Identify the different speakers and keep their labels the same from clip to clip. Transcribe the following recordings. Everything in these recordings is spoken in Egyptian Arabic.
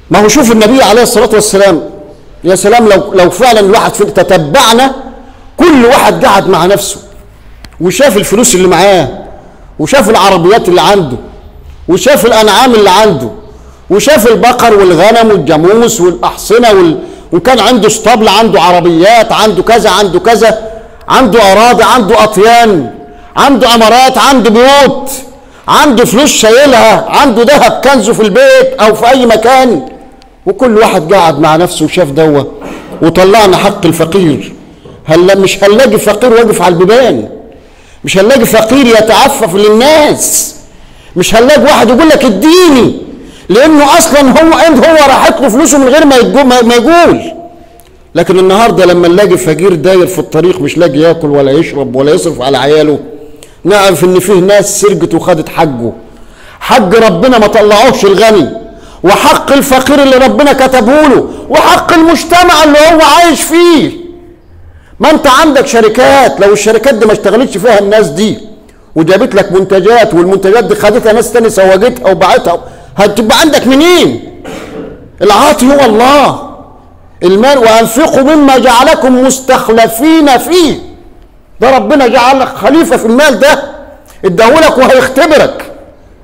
Speaker 1: ما هو شوف النبي عليه الصلاة والسلام يا سلام لو لو فعلا الواحد في تتبعنا كل واحد قعد مع نفسه وشاف الفلوس اللي معاه وشاف العربيات اللي عنده وشاف الانعام اللي عنده وشاف البقر والغنم والجاموس والاحصنه وال... وكان عنده اسطبل عنده عربيات عنده كذا عنده كذا عنده اراضي عنده اطيان عنده عمارات عنده بيوت عنده فلوس شايلها عنده ذهب كنزه في البيت او في اي مكان وكل واحد قاعد مع نفسه وشاف دوا وطلعنا حق الفقير هلا مش هنلاقي فقير واقف على البيبان مش هنلاقي فقير يتعفف للناس مش هنلاقي واحد يقول لك اديني لانه اصلا هو انت هو راحت له فلوسه من غير ما يقول, ما يقول لكن النهارده لما نلاقي فقير داير في الطريق مش لاقي ياكل ولا يشرب ولا يصرف على عياله نعرف ان فيه ناس سرقت وخدت حقه حق ربنا ما طلعوش الغني وحق الفقير اللي ربنا كتبه له وحق المجتمع اللي هو عايش فيه ما انت عندك شركات لو الشركات دي ما اشتغلتش فيها الناس دي وجابت لك منتجات والمنتجات دي خدتها ناس تاني سوقتها وباعتها هتبقى عندك منين العاطي هو الله المال وانفقوا مما جعلكم مستخلفين فيه ده ربنا جعل لك خليفه في المال ده اداهولك وهيختبرك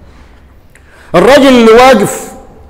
Speaker 1: الراجل اللي واقف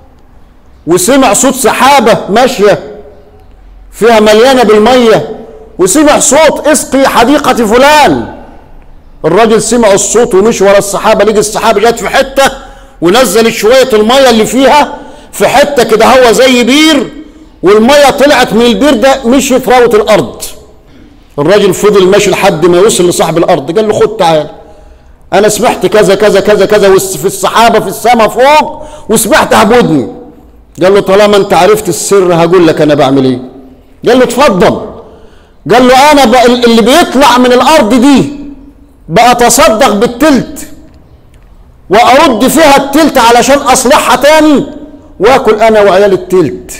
Speaker 1: وسمع صوت سحابه ماشيه فيها مليانه بالميه وسمع صوت اسقي حديقه فلان الراجل سمع الصوت ومشي ورا السحابه لقي السحابه جت في حته ونزلت شويه الميه اللي فيها في حته كده هو زي بير والميه طلعت من البير ده مشيت راوت الارض الراجل فضل ماشي لحد ما يوصل لصاحب الارض قال له خد تعال انا سمعت كذا كذا كذا كذا في السحابه في السماء فوق وسمعتها بودني قال له طالما انت عرفت السر هقول لك انا بعمل ايه قال له اتفضل قال له انا بقى اللي بيطلع من الارض دي بأتصدق بالتلت وارد فيها التلت علشان اصلحها تاني واكل انا وعيال التلت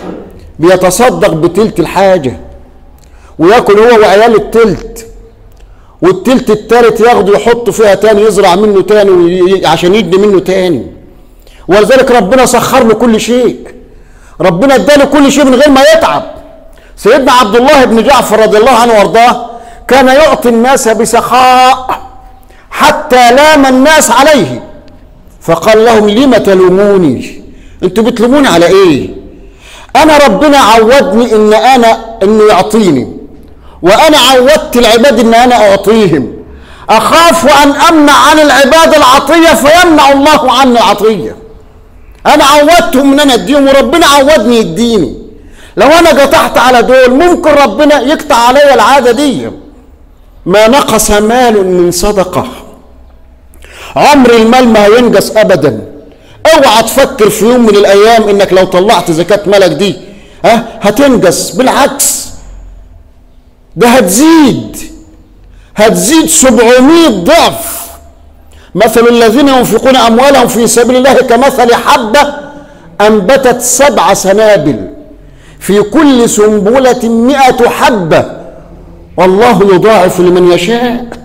Speaker 1: بيتصدق بتلت الحاجه وياكل هو وعيال التلت والتلت التالت ياخده يحط فيها تاني يزرع منه تاني وي- عشان يدي منه تاني ولذلك ربنا سخر له كل شيء ربنا اداله كل شيء من غير ما يتعب سيدنا عبد الله بن جعفر رضي الله عنه وارضاه كان يعطي الناس بسخاء حتى لام الناس عليه فقال لهم لم تلوموني انتوا بتلوموني على ايه انا ربنا عودني ان انا انه يعطيني وانا عودت العباد ان انا اعطيهم اخاف ان امنع عن العباد العطيه فيمنع الله عني العطيه انا عودتهم ان انا اديهم وربنا عودني يديني لو انا قطعت على دول ممكن ربنا يقطع عليا العاده دي ما نقص مال من صدقه عمر المال ما هينقص ابدا اوعى تفكر في يوم من الايام انك لو طلعت زكاه مالك دي ها هتنقص بالعكس ده هتزيد هتزيد 700 ضعف مثل الذين ينفقون اموالهم في سبيل الله كمثل حبه انبتت سبع سنابل في كل سنبله مئة حبه والله يضاعف لمن يشاء